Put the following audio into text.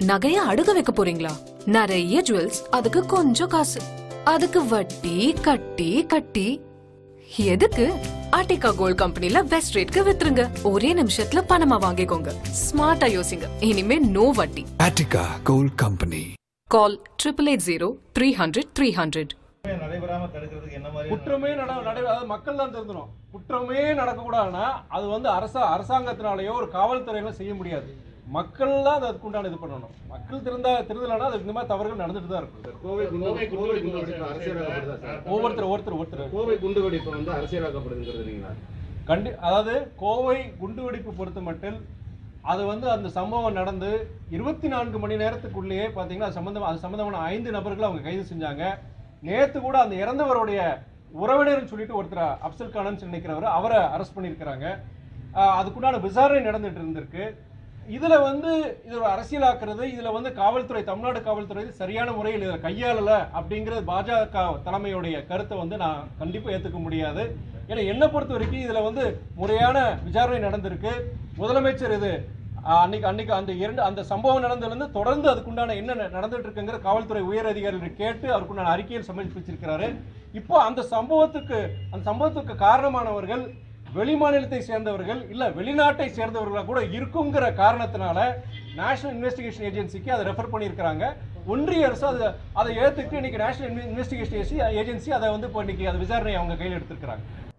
நகைய அடுக வைக்க போறீங்களா நிறைய ஜுவல்ஸ் அதுக்கு கொஞ்சம் காசு அதுக்கு வட்டி கட்டி கட்டி எதுக்கு ஆர்டிகா கோல்ட் கம்பெனில பெஸ்ட் ரேட்க்கு வித்துருங்க ஒரே நிமிஷத்துல பணமா வாங்கிக்கோங்க ஸ்மார்ட்டா யோசிங்க இனிமே நோ வட்டி Attica Gold Company. Call triple eight zero three hundred three hundred நடைபெறாம தடுக்கிறதுக்கு என்ன மாதிரி குற்றமே நட நடை அதாவது மக்கள் தான் திருந்தணும் குற்றமே நடக்கக்கூடாதுன்னா அது வந்து அரசா அரசாங்கத்தினாலேயோ ஒரு காவல்துறையில செய்ய முடியாது மக்கள் தான் அது அதுக்குண்டான இது பண்ணணும் மக்கள் திருந்தா திருந்தலைன்னா அது இந்த மாதிரி தவறுகள் நடந்துட்டு தான் இருக்கும் கோவை குண்டு கோவை குண்டு வெடிப்பு அரசியலாக்கப்படுதா சார் ஒவ்வொருத்தர் ஒருத்தர் ஒருத்தர் கோவை குண்டு வெடிப்பு வந்து அரசியலாக்கப்படுதுங்கிறதுங்களா கண்டி அதாவது கோவை குண்டுவெடிப்பு பொறுத்த மட்டில் அது வந்து அந்த சம்பவம் நடந்து இருபத்தி நான்கு மணி நேரத்துக்குள்ளேயே பார்த்தீங்கன்னா அது சம்பந்தம் அது சம்பந்தமான ஐந்து நபர்களை அவங்க கைது செஞ்சாங்க நேத்து கூட அந்த இறந்தவருடைய உறவினர்னு சொல்லிட்டு ஒருத்தர் அப்சல் கானன் நினைக்கிறவர் அவரை அரெஸ்ட் பண்ணியிருக்கிறாங்க ஆஹ் அதுக்குண்டான விசாரணை நடந்துட்டு இருந்திருக்கு இதுல வந்து இது ஒரு அரசியலாக்குறது இதுல வந்து காவல்துறை தமிழ்நாடு காவல்துறை சரியான முறையில் இதை கையாளல அப்படிங்கிறது பாஜக தலைமையுடைய கருத்தை வந்து நான் கண்டிப்பா ஏத்துக்க முடியாது ஏன்னா என்னை பொறுத்த வரைக்கும் இதுல வந்து முறையான விசாரணை நடந்திருக்கு முதலமைச்சர் இது ஆஹ், அன்னைக்கு அன்னைக்கு அந்த இரண்டு அந்த சம்பவம் நடந்ததுலேருந்து தொடர்ந்து அதுக்குண்டான என்ன ந- நடந்துட்டு இருக்குங்கிற காவல்துறை உயர் அதிகாரிகள் கேட்டு அதுக்குண்டான அறிக்கையில் சமர்ப்பிச்சிருக்கிறாரு இப்போ அந்த சம்பவத்துக்கு அந்த சம்பவத்துக்கு காரணமானவர்கள் வெளி மாநிலத்தை சேர்ந்தவர்கள் இல்ல வெளிநாட்டை சேர்ந்தவர்களாக கூட இருக்குங்கிற காரணத்தினால நேஷனல் இன்வெஸ்டிகேஷன் ஏஜென்சிக்கு அதை ரெஃபர் பண்ணியிருக்கிறாங்க ஒன்றிய அரசு அதை அதை ஏற்றுக்கு இன்னைக்கு நேஷனல் இன்வெஸ்டிகேஷன் ஏஜென்சி அதை வந்து இப்போ இன்னைக்கு அது விசாரணை அவங்க கையில் எடுத்திருக்கிறாங்க